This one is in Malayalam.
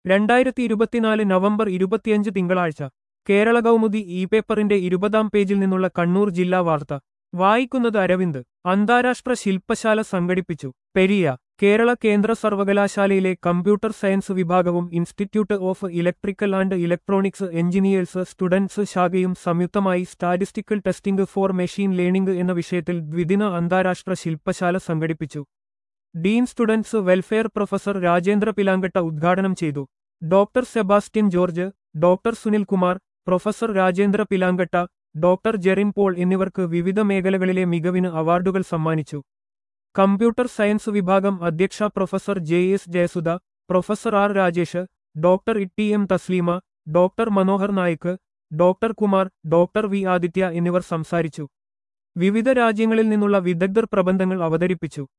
രണ്ടായിരത്തി ഇരുപത്തിനാല് നവംബർ ഇരുപത്തിയഞ്ച് തിങ്കളാഴ്ച കേരള കൗമുദി ഇ പേപ്പറിന്റെ ഇരുപതാം പേജിൽ നിന്നുള്ള കണ്ണൂർ ജില്ലാ വാർത്ത വായിക്കുന്നത് അരവിന്ദ് അന്താരാഷ്ട്ര ശില്പശാല സംഘടിപ്പിച്ചു പെരിയ കേരള കേന്ദ്ര സർവകലാശാലയിലെ കമ്പ്യൂട്ടർ സയൻസ് വിഭാഗവും institute of electrical and electronics engineers students ശാഖയും സംയുക്തമായി statistical testing for machine learning എന്ന വിഷയത്തിൽ ദ്വിദിന അന്താരാഷ്ട്ര ശില്പശാല സംഘടിപ്പിച്ചു dean students welfare professor Rajendra Pilankatta ഉദ്ഘാടനം ചെയ്തു doctor Sebastian George doctor Sunil Kumar professor Rajendra Pilankatta doctor Jerin Paul എന്നിവർക്ക് വിവിധ മേഖലകളിലെ മികവിന് അവാർഡുകൾ സമ്മാനിച്ചു കമ്പ്യൂട്ടർ സയൻസ് വിഭാഗം അധ്യക്ഷ professor J S Jayasudha professor R Rajesh doctor E M Thasleema doctor Manohar Naik doctor Kumar doctor V Aditya എന്നിവർ സംസാരിച്ചു വിവിധ രാജ്യങ്ങളിൽ നിന്നുള്ള വിദഗ്ധർ പ്രബന്ധങ്ങൾ അവതരിപ്പിച്ചു